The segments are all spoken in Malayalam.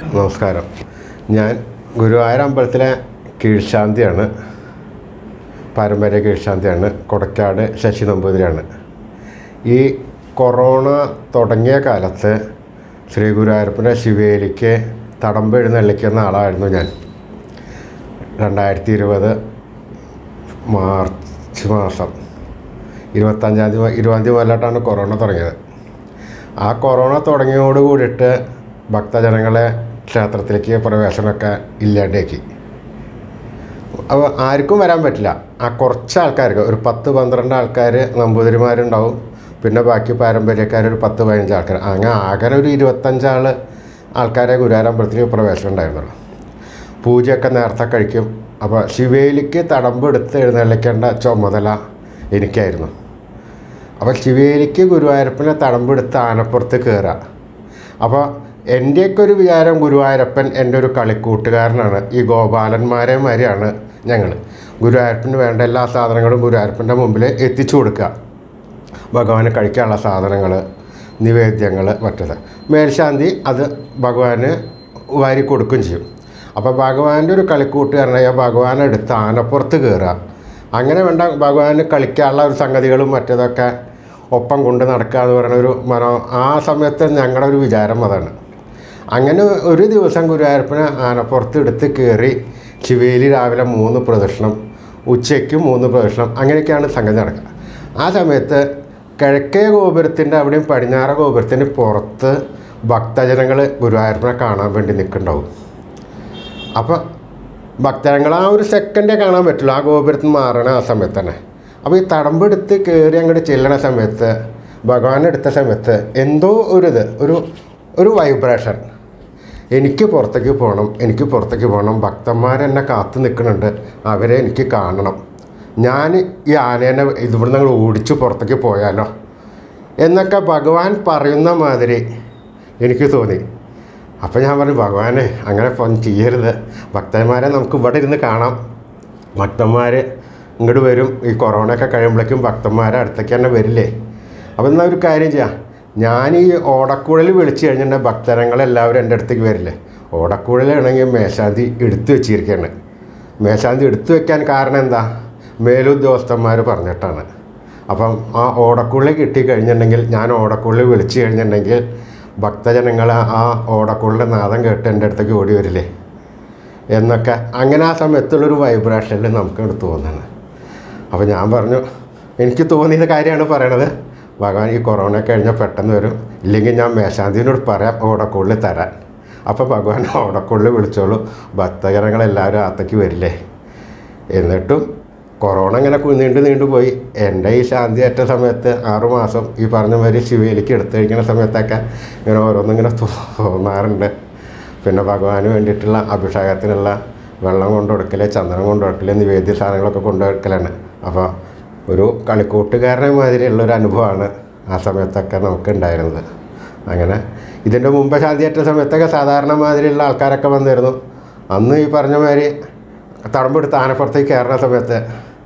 നമസ്കാരം ഞാൻ ഗുരുവായൂർ അമ്പലത്തിലെ കീഴ്ശാന്തിയാണ് പാരമ്പര്യ കീഴ്ശാന്തിയാണ് കൊടക്കാട് ശശി നമ്പൂതിരിയാണ് ഈ കൊറോണ തുടങ്ങിയ കാലത്ത് ശ്രീ ഗുരുവായൂരപ്പൻ്റെ ശിവേലിക്ക് തടമ്പ് എഴുന്നള്ളിക്കുന്ന ആളായിരുന്നു ഞാൻ രണ്ടായിരത്തി ഇരുപത് മാർച്ച് മാസം ഇരുപത്തഞ്ചാം തീയതി ഇരുപതാം തീയതി മുതലായിട്ടാണ് കൊറോണ തുടങ്ങിയത് ആ കൊറോണ തുടങ്ങിയോട് കൂടിയിട്ട് ഭക്തജനങ്ങളെ ക്ഷേത്രത്തിലേക്ക് പ്രവേശനമൊക്കെ ഇല്ലാണ്ടാക്കി അപ്പോൾ ആർക്കും വരാൻ പറ്റില്ല ആ കുറച്ച് ആൾക്കാർക്ക് ഒരു പത്ത് പന്ത്രണ്ട് ആൾക്കാർ നമ്പൂതിരിമാരുണ്ടാവും പിന്നെ ബാക്കി പാരമ്പര്യക്കാർ ഒരു പത്ത് പതിനഞ്ച് ആൾക്കാർ അങ്ങനെ ആകെ ഒരു ഇരുപത്തഞ്ചാൾ ആൾക്കാരെ ഗുരുവാരമ്പലത്തിൽ പ്രവേശനം ഉണ്ടായിരുന്നുള്ളൂ പൂജയൊക്കെ നേരത്തെ കഴിക്കും അപ്പോൾ ശിവേലിക്ക് തടമ്പെടുത്ത് എഴുന്നള്ളിക്കേണ്ട ചുമതല എനിക്കായിരുന്നു അപ്പോൾ ശിവേലിക്ക് ഗുരുവായൂരപ്പനെ തടമ്പെടുത്ത് ആനപ്പുറത്ത് കയറുക അപ്പോൾ എൻ്റെയൊക്കെ ഒരു വിചാരം ഗുരുവായൂരപ്പൻ എൻ്റെ ഒരു കളിക്കൂട്ടുകാരനാണ് ഈ ഗോപാലന്മാരെ മാതിരിയാണ് ഞങ്ങൾ ഗുരുവായൂരപ്പന് വേണ്ട എല്ലാ സാധനങ്ങളും ഗുരുവായൂരപ്പൻ്റെ മുമ്പിൽ എത്തിച്ചു കൊടുക്കുക ഭഗവാന് കഴിക്കാനുള്ള സാധനങ്ങൾ നിവേദ്യങ്ങൾ മറ്റത് മേൽശാന്തി അത് ഭഗവാന് വാരി കൊടുക്കുകയും ചെയ്യും അപ്പോൾ ഭഗവാന്റെ ഒരു കളിക്കൂട്ടുകാരനായ ഭഗവാൻ എടുത്ത് ആനപ്പുറത്ത് കയറുക അങ്ങനെ വേണ്ട ഭഗവാന് കളിക്കാനുള്ള ഒരു സംഗതികളും മറ്റതൊക്കെ ഒപ്പം കൊണ്ട് നടക്കുക എന്ന് പറയുന്ന ഒരു മനോ ആ സമയത്ത് ഞങ്ങളുടെ ഒരു വിചാരം അതാണ് അങ്ങനെ ഒരു ദിവസം ഗുരുവായൂരപ്പനെ ആനപ്പുറത്ത് എടുത്ത് കയറി ശിവേലി രാവിലെ മൂന്ന് പ്രദക്ഷിണം ഉച്ചയ്ക്ക് മൂന്ന് പ്രദക്ഷിണം അങ്ങനെയൊക്കെയാണ് സംഗതി നടക്കുക ആ സമയത്ത് കിഴക്കേ ഗോപുരത്തിൻ്റെ അവിടെയും പടിഞ്ഞാറ ഗോപുരത്തിന് പുറത്ത് ഭക്തജനങ്ങൾ ഗുരുവായൂരപ്പനെ കാണാൻ വേണ്ടി നിൽക്കുന്നുണ്ടാവും അപ്പോൾ ഭക്തജനങ്ങൾ ആ ഒരു സെക്കൻഡേ കാണാൻ പറ്റുള്ളൂ ആ ഗോപുരത്തിൽ നിന്ന് മാറണ ആ സമയത്ത് തന്നെ അപ്പോൾ ഈ തടമ്പെടുത്ത് കയറി അങ്ങോട്ട് ചെല്ലണ സമയത്ത് ഭഗവാൻ എടുത്ത സമയത്ത് എന്തോ ഒരു ഇത് ഒരു ഒരു വൈബ്രേഷൻ എനിക്ക് പുറത്തേക്ക് പോകണം എനിക്ക് പുറത്തേക്ക് പോകണം ഭക്തന്മാരെന്നെ കാത്തു നിൽക്കുന്നുണ്ട് അവരെ എനിക്ക് കാണണം ഞാൻ ഈ ആനേനെ ഇവിടുന്ന് ഞങ്ങൾ ഓടിച്ച് പുറത്തേക്ക് പോയാലോ എന്നൊക്കെ ഭഗവാൻ പറയുന്ന മാതിരി എനിക്ക് തോന്നി അപ്പോൾ ഞാൻ പറഞ്ഞു ഭഗവാനെ അങ്ങനെ ഫോൺ ചെയ്യരുത് ഭക്തന്മാരെ നമുക്ക് ഇവിടെ ഇരുന്ന് കാണാം ഭക്തന്മാർ ഇങ്ങോട്ട് വരും ഈ കൊറോണയൊക്കെ കഴിയുമ്പോഴേക്കും ഭക്തന്മാരെ അടുത്തേക്ക് തന്നെ വരില്ലേ അപ്പോൾ എന്നാൽ ഒരു കാര്യം ചെയ്യാം ഞാൻ ഈ ഓടക്കുഴൽ വിളിച്ചു കഴിഞ്ഞിട്ടുണ്ടെങ്കിൽ ഭക്തരങ്ങളെല്ലാവരും എൻ്റെ അടുത്തേക്ക് വരില്ലേ ഓടക്കുഴലാണെങ്കിൽ മേശാന്തി എടുത്തു വെച്ചിരിക്കുകയാണ് മേശാന്തി എടുത്തു വെക്കാൻ കാരണം എന്താ മേലുദ്യോഗസ്ഥന്മാർ പറഞ്ഞിട്ടാണ് അപ്പം ആ ഓടക്കുള്ളി കിട്ടിക്കഴിഞ്ഞിട്ടുണ്ടെങ്കിൽ ഞാൻ ഓടക്കുള്ളി വിളിച്ചു കഴിഞ്ഞിട്ടുണ്ടെങ്കിൽ ഭക്തജനങ്ങൾ ആ ഓടക്കുള്ളിൻ്റെ നാദം കേട്ട് എൻ്റെ അടുത്തേക്ക് ഓടി വരില്ലേ എന്നൊക്കെ അങ്ങനെ ആ സമയത്തുള്ളൊരു വൈബ്രേഷനിൽ നമുക്ക് എടുത്ത് തോന്നുന്നത് അപ്പോൾ ഞാൻ പറഞ്ഞു എനിക്ക് തോന്നിയ കാര്യമാണ് പറയണത് ഭഗവാൻ ഈ കൊറോണ കഴിഞ്ഞാൽ പെട്ടെന്ന് വരും ഇല്ലെങ്കിൽ ഞാൻ മേശാന്തിനോട് പറയാം ഓടക്കുള്ളിൽ തരാൻ അപ്പോൾ ഭഗവാൻ ഓടക്കുള്ളിൽ വിളിച്ചോളൂ ഭക്തജനങ്ങളെല്ലാവരും അകത്തേക്ക് വരില്ലേ എന്നിട്ടും കൊറോണ ഇങ്ങനെ കു- നീണ്ടു നീണ്ടു പോയി എൻ്റെ ഈ ശാന്തിയേറ്റ സമയത്ത് ആറുമാസം ഈ പറഞ്ഞ മാതിരി ശിവേലിക്ക് എടുത്തു കഴിക്കുന്ന സമയത്തൊക്കെ ഇങ്ങനെ ഓരോന്നിങ്ങനെ തോ- തോന്നാറുണ്ട് പിന്നെ ഭഗവാന് വേണ്ടിയിട്ടുള്ള അഭിഷേകത്തിനുള്ള വെള്ളം കൊണ്ടു കൊടുക്കൽ ചന്ദനം കൊണ്ടു കൊടുക്കൽ നിവേദ്യ സാധനങ്ങളൊക്കെ കൊണ്ടു കൊടുക്കലാണ് അപ്പോൾ ഒരു കളിക്കൂട്ടുകാരനെ മാതിരിയുള്ള ഒരു അനുഭവമാണ് ആ സമയത്തൊക്കെ നമുക്ക് ഉണ്ടായിരുന്നത് അങ്ങനെ ഇതിൻ്റെ മുമ്പ് ശാന്തിയേറ്റ സമയത്തൊക്കെ സാധാരണ മാതിരിയുള്ള ആൾക്കാരൊക്കെ വന്നിരുന്നു അന്ന് ഈ പറഞ്ഞ മാതിരി തടമ്പെടുത്ത് ആനപ്പുറത്തേക്ക് കയറുന്ന സമയത്ത്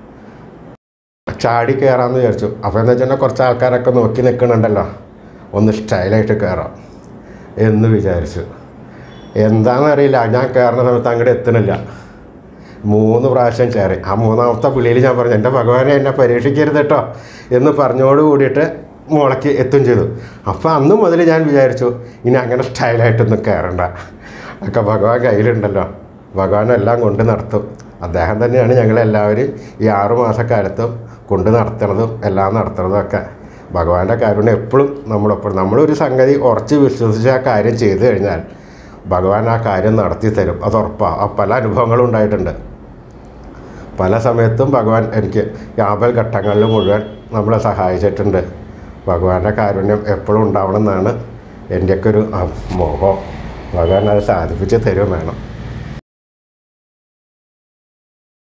ചാടി കയറാമെന്ന് വിചാരിച്ചു അപ്പോൾ എന്താ വെച്ചാൽ കുറച്ച് ആൾക്കാരൊക്കെ നോക്കി നിൽക്കണുണ്ടല്ലോ ഒന്ന് സ്റ്റൈലായിട്ട് കയറാം എന്ന് വിചാരിച്ചു എന്താണെന്നറിയില്ല ഞാൻ കയറുന്ന സമയത്ത് അങ്ങോട്ട് എത്തണില്ല മൂന്ന് പ്രാവശ്യം കയറി ആ മൂന്നാമത്തെ വിളിയിൽ ഞാൻ പറഞ്ഞു എൻ്റെ ഭഗവാനെ എന്നെ പരീക്ഷിക്കരുത് കേട്ടോ എന്ന് പറഞ്ഞോട് കൂടിയിട്ട് മുളയ്ക്ക് എത്തും ചെയ്തു അപ്പോൾ അന്ന് മുതൽ ഞാൻ വിചാരിച്ചു ഇനി അങ്ങനെ സ്റ്റൈലായിട്ടൊന്നും കയറണ്ട ഒക്കെ ഭഗവാൻ കയ്യിലുണ്ടല്ലോ ഭഗവാൻ എല്ലാം കൊണ്ട് നടത്തും അദ്ദേഹം തന്നെയാണ് ഞങ്ങളെല്ലാവരും ഈ ആറു മാസക്കാലത്തും കൊണ്ട് നടത്തുന്നതും എല്ലാം നടത്തുന്നതും ഒക്കെ ഭഗവാന്റെ കാരുണ്യം എപ്പോഴും നമ്മളൊപ്പം നമ്മളൊരു സംഗതി ഉറച്ച് വിശ്വസിച്ച് ആ കാര്യം ചെയ്തു കഴിഞ്ഞാൽ ഭഗവാൻ ആ കാര്യം നടത്തി തരും അത് ഉറപ്പാണ് ആ പല അനുഭവങ്ങളും ഉണ്ടായിട്ടുണ്ട് പല സമയത്തും ഭഗവാൻ എനിക്ക് ഈ ആപൽ ഘട്ടങ്ങളിൽ മുഴുവൻ നമ്മളെ സഹായിച്ചിട്ടുണ്ട് ഭഗവാന്റെ കാരുണ്യം എപ്പോഴും ഉണ്ടാവണം എന്നാണ് എൻ്റെയൊക്കെ ഒരു ആ, മോഹം ഭഗവാൻ അത് സാധിപ്പിച്ച് തരും വേണം